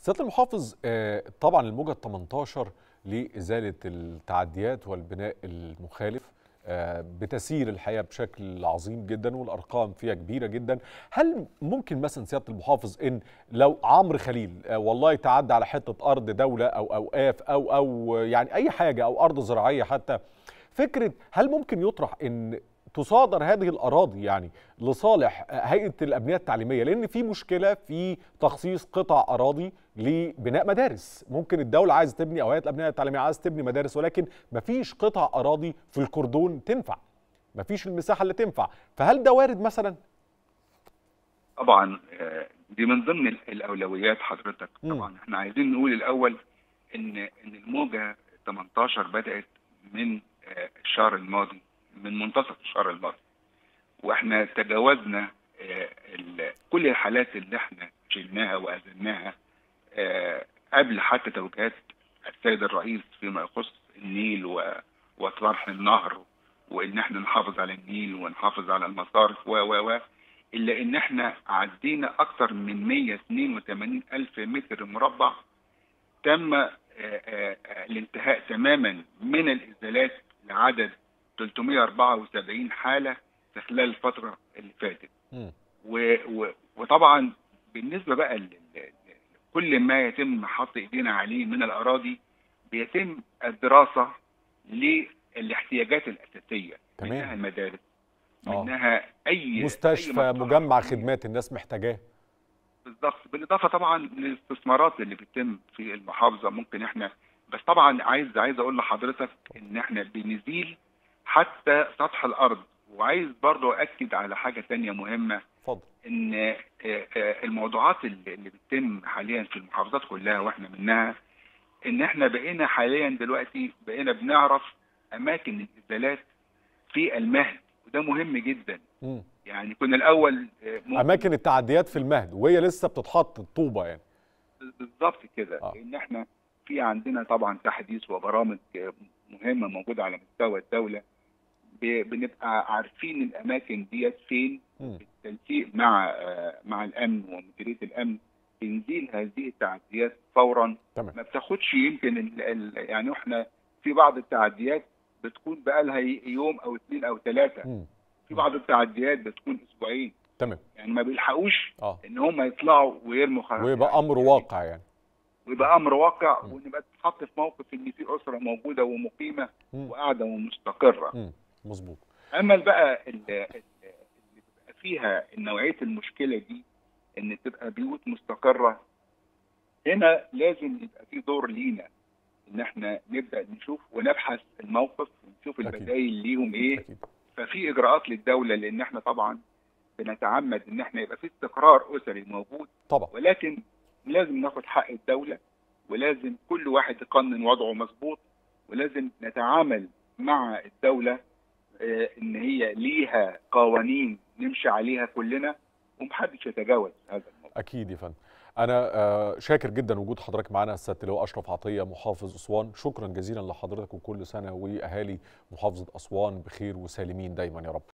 سياده المحافظ آه، طبعا الموجه 18 لازاله التعديات والبناء المخالف آه، بتسير الحقيقه بشكل عظيم جدا والارقام فيها كبيره جدا هل ممكن مثلا سياده المحافظ ان لو عمرو خليل آه، والله تعدى على حته ارض دوله او اوقاف او او يعني اي حاجه او ارض زراعيه حتى فكره هل ممكن يطرح ان تصادر هذه الاراضي يعني لصالح هيئه الابنيه التعليميه لان في مشكله في تخصيص قطع اراضي لبناء مدارس ممكن الدوله عايزه تبني او هيئه الابنيه التعليميه عايزه تبني مدارس ولكن مفيش قطع اراضي في الكردون تنفع مفيش المساحه اللي تنفع فهل ده وارد مثلا طبعا آه، دي من ضمن الاولويات حضرتك مم. طبعا احنا عايزين نقول الاول ان ان الموجه 18 بدات من آه، الشهر الماضي من منتصف الشهر الماضي واحنا تجاوزنا آه، ال- كل الحالات اللي احنا شلناها واذناها آه، قبل حتى توجيهات السيد الرئيس فيما يخص النيل و- وطرح النهر وان احنا نحافظ على النيل ونحافظ على المصارف و و و الا ان احنا عدينا اكثر من 182 الف متر مربع تم آه، آه، آه، الانتهاء تماما من الازالات لعدد 374 حاله في خلال الفتره اللي فاتت مم. و و وطبعا بالنسبه بقى ل- ل- كل ما يتم حط ايدينا عليه من الاراضي بيتم الدراسه للاحتياجات الاساسيه تمام. منها المدارس آه. منها اي أي مستشفى مصلحة مجمع حكومية. خدمات الناس محتاجاه بالضبط بالاضافه طبعا للاستثمارات اللي بتتم في المحافظه ممكن احنا بس طبعا عايز عايز اقول لحضرتك ان احنا بنزيل حتى سطح الارض وعايز برضو اكد على حاجه تانية مهمه اتفضل ان آه، آه، الموضوعات اللي اللي بتتم حاليا في المحافظات كلها واحنا منها ان احنا بقينا حاليا دلوقتي بقينا بنعرف اماكن الازالات في المهد وده مهم جدا مم. يعني كنا الاول آه، ممكن اماكن التعديات في المهد وهي لسه بتتحط الطوبه يعني بالظبط كده آه. لان احنا في عندنا طبعا تحديث وبرامج آه، مهمه موجوده على مستوى الدوله ب- بنبقى عارفين الاماكن ديت فين مم. بالتنسيق مع آه، مع الامن ومديريه الامن تنزيل هذه التعديات فورا تمام ما بتاخدش يمكن ال ال يعني احنا في بعض التعديات بتكون بقى لها يوم او اثنين او ثلاثه مم. في بعض التعديات بتكون اسبوعين تمام يعني ما بيلحقوش اه ان هم يطلعوا ويرموا خ- ويبقى امر واقع يعني ويبقى امر واقع مم. ونبقى تتحط في موقف ان في اسره موجوده ومقيمه مم. وقاعده ومستقره مم. مظبوط اما بقى ال- ال- اللي بيبقى فيها نوعيه المشكله دي ان تبقى بيوت مستقره هنا لازم يبقى في دور لينا ان احنا نبدا نشوف ونبحث الموقف ونشوف أكيد. البدائل ليهم ايه اكيد ففي اجراءات للدوله لان احنا طبعا بنتعمد ان احنا يبقى في استقرار اسري موجود طبعا ولكن لازم ناخد حق الدولة ولازم كل واحد يقنن وضعه مظبوط ولازم نتعامل مع الدولة آه، ان هي ليها قوانين نمشي عليها كلنا ومحدش يتجاوز هذا الموضوع اكيد يا فندم انا آه، شاكر جدا وجود حضرتك معانا السيد اللواء اشرف عطيه محافظ اسوان شكرا جزيلا لحضرتك وكل سنه واهالي محافظه اسوان بخير وسالمين دايما يا رب